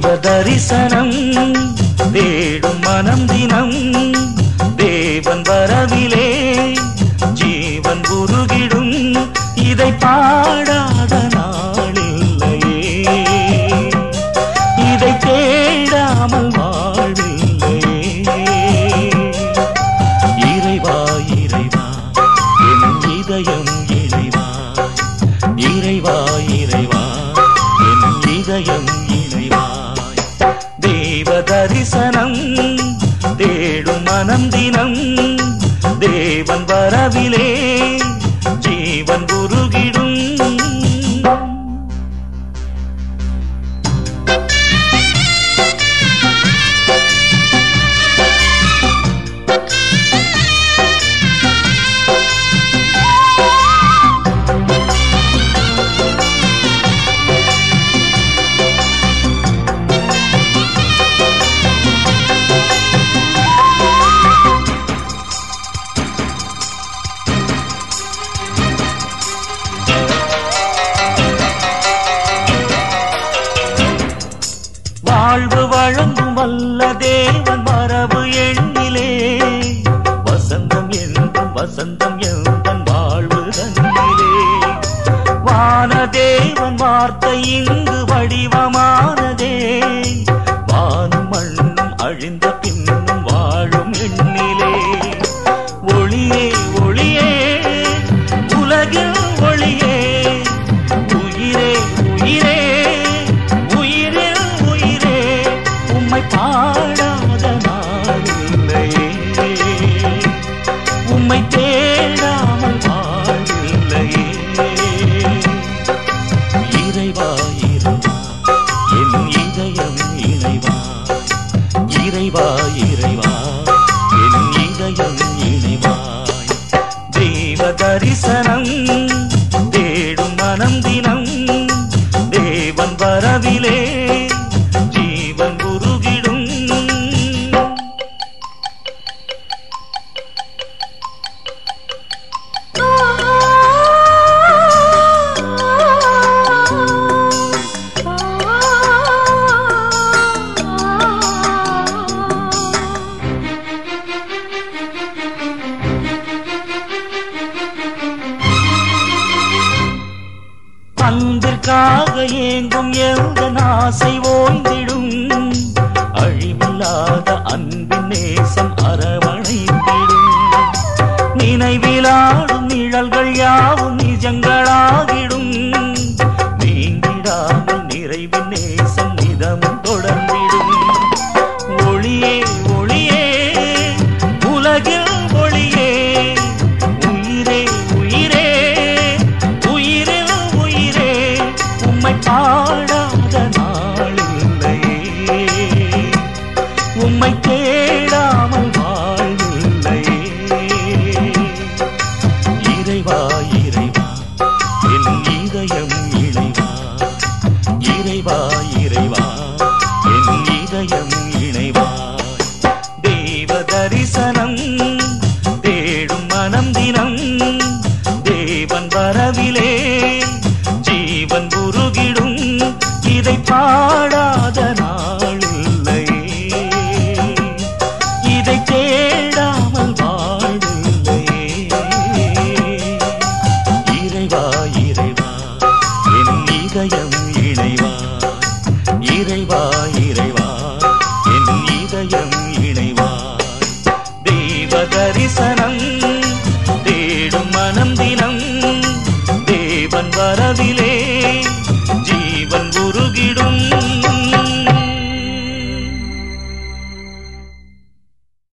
தரிசனம் தேடும் மனம் தினம் தேவன் வரவிலே ஜீவன் உருகிடும் இதை பாடாத நாளில்லையே இதை தேடாமல் வாழ்வில்லையே இறைவா இறைவா என் இதயம் இறைவா இறைவா இறைவா என் இதயம் இறைவாய் தேவ தரிசனம் தேடும் மனம் தினம் தேவன் வரவிலே ஜீவன் உருகிடும் வாழ்வு வழங்கும் வல்ல தேவன் மரபு எண்ணிலே வசந்தம் என்றும் வசந்தம் எந்தன் வாழ்வு தன்னிலே வான தேவன் வார்த்தை இங்கு வடிவமானதே வானும் மண்ணும் அழிந்த பின்னும் வாழும் எண்ணிலே ஒளியே ஒளியே உலகில் ஒளியே உயிரே உயிரே உயிரில் உயிரே உம்மை பாடாத நாளில்லையே உம்மை தேடாமல் வாழ்வில்லையே இறைவா இறைவா என் இதயம் இறைவா இறைவா இறைவா என் இதயம் இணைவாய் தேவ தரிசனம் தேடும் மனம் தினம் தேவன் வரவிலே ஜீவன் உருகிடும் அன்பிற்காக ஏங்கும் எந்த ஆசை ஓய்ந்திடும் அழிவில்லாத அன்பின் நேசம் அரவணைத்திடும் நினைவிலாடும் நிழல்கள் யாவும் நிஜங்களாகிடும் நீங்கிடாமல் நிறைவின் நேசம் நிதமும் தொடர்ந்திடும் ஒளியே ஒளியே உலகில் ஒளியே உயிரே உயிரே உயிரில் உயிரே உம்மை பாடாத நாளில்லையே உம்மை தேடாமல் வாழ்வில்லையே இறைவா இறைவா என் இதயம் இணைவா இறைவா இறைவா என் இதயம் இணைவாய் தேவ தரிசனம் தேடும் மனம் தினம் தேவன் வரவிலே ஜீவன் உருகிடும் இதை பாடாத நாளில்லையே இதை தேடாமல் வாழ்வில்லையே இறைவா இறைவா என் இதயம் இணைவா இறைவா இறைவா என் இதயம் இணைவாய் தேவ தரிசனம் தேடும் மனம் தினம் தேவன் வரவிலே ஜீவன் உருகிடும்